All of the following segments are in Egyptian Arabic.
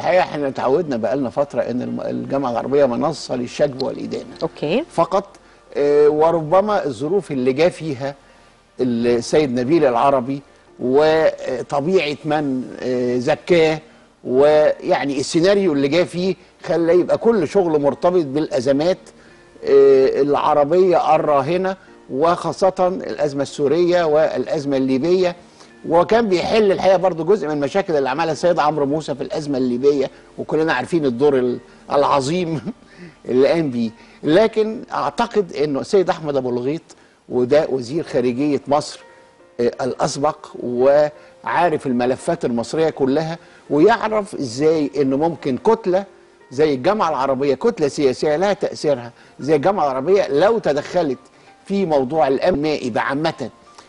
الحقيقه احنا اتعودنا بقالنا فتره ان الم- الجامعه العربيه منصه للشجب والادانه اوكي فقط آه، وربما الظروف اللي جاء فيها السيد نبيل العربي وطبيعه من آه، زكاه ويعني السيناريو اللي جاء فيه خلى يبقى كل شغل مرتبط بالازمات آه، العربيه الراهنه وخاصه الازمه السوريه والازمه الليبيه وكان بيحل الحقيقه برضو جزء من المشاكل اللي عملها السيد عمرو موسى في الازمه الليبيه وكلنا عارفين الدور ال- العظيم اللي قام بيه لكن اعتقد انه السيد احمد ابو الغيط وده وزير خارجيه مصر آه، الاسبق وعارف الملفات المصريه كلها ويعرف ازاي انه ممكن كتله زي الجامعه العربيه كتله سياسيه لها تاثيرها زي الجامعه العربيه لو تدخلت في موضوع الامن المائي بعامه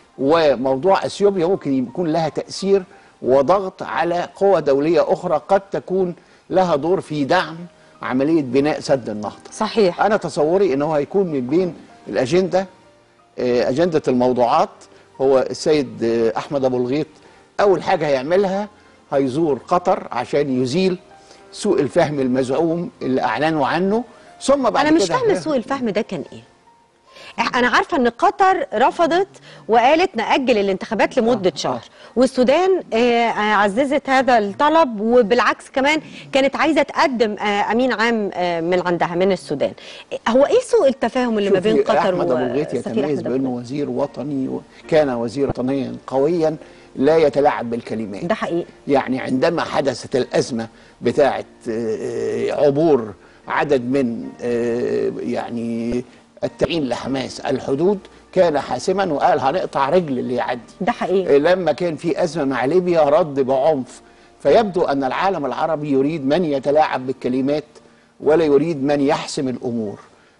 وموضوع اثيوبيا ممكن يكون لها تاثير وضغط على قوى دوليه اخرى قد تكون لها دور في دعم عمليه بناء سد النهضه. صحيح انا تصوري ان هو هيكون من بين الاجنده آه، اجنده الموضوعات هو السيد آه، احمد ابو الغيط اول حاجه هيعملها هيزور قطر عشان يزيل سوء الفهم المزعوم اللي اعلنوا عنه ثم بعد انا مش كده فاهمه سوء الفهم ده كان ايه إح- انا عارفه ان قطر رفضت وقالت ناجل الانتخابات لمده آه، شهر آه. والسودان آه، عززت هذا الطلب وبالعكس كمان كانت عايزه تقدم آه، امين عام آه، من عندها من السودان هو ايه سوء التفاهم اللي ما بين شوفي، قطر احمد ابو الغيط والسفير يتميز أحمد أبو بانه الغيط؟ وزير وطني وكان وزير وطنيا قويا لا يتلاعب بالكلمات ده حقيقي يعني عندما حدثت الأزمة بتاعة آه، عبور عدد من آه، يعني التعيين لحماس الحدود كان حاسما وقال هنقطع رجل اللي يعدي ده حقيقي آه، لما كان في أزمة مع ليبيا رد بعنف فيبدو أن العالم العربي يريد من يتلاعب بالكلمات ولا يريد من يحسم الأمور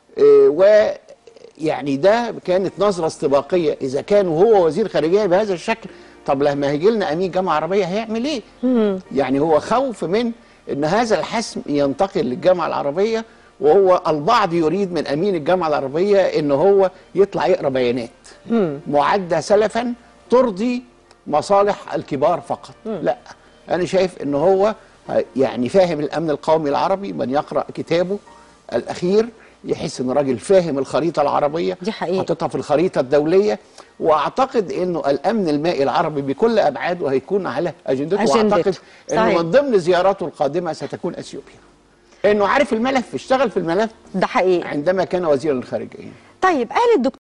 آه، ويعني ده كانت نظرة استباقية إذا كان هو وزير خارجية بهذا الشكل طب لما هيجي لنا أمين جامعة عربية هيعمل إيه؟ يعني هو خوف من أن هذا الحسم ينتقل للجامعة العربية وهو البعض يريد من أمين الجامعة العربية أن هو يطلع يقرأ بيانات معدة سلفا ترضي مصالح الكبار فقط لا أنا شايف أن هو يعني فاهم الأمن القومي العربي من يقرأ كتابه الأخير يحس ان راجل فاهم الخريطه العربيه دي حقيقة. حاططها في الخريطه الدوليه واعتقد انه الامن المائي العربي بكل ابعاده هيكون على اجندته أجندته. واعتقد انه صحيح. من ضمن زياراته القادمه ستكون اثيوبيا انه عارف الملف اشتغل في الملف ده حقيقي عندما كان وزيرا الخارجيه طيب قال الدكتور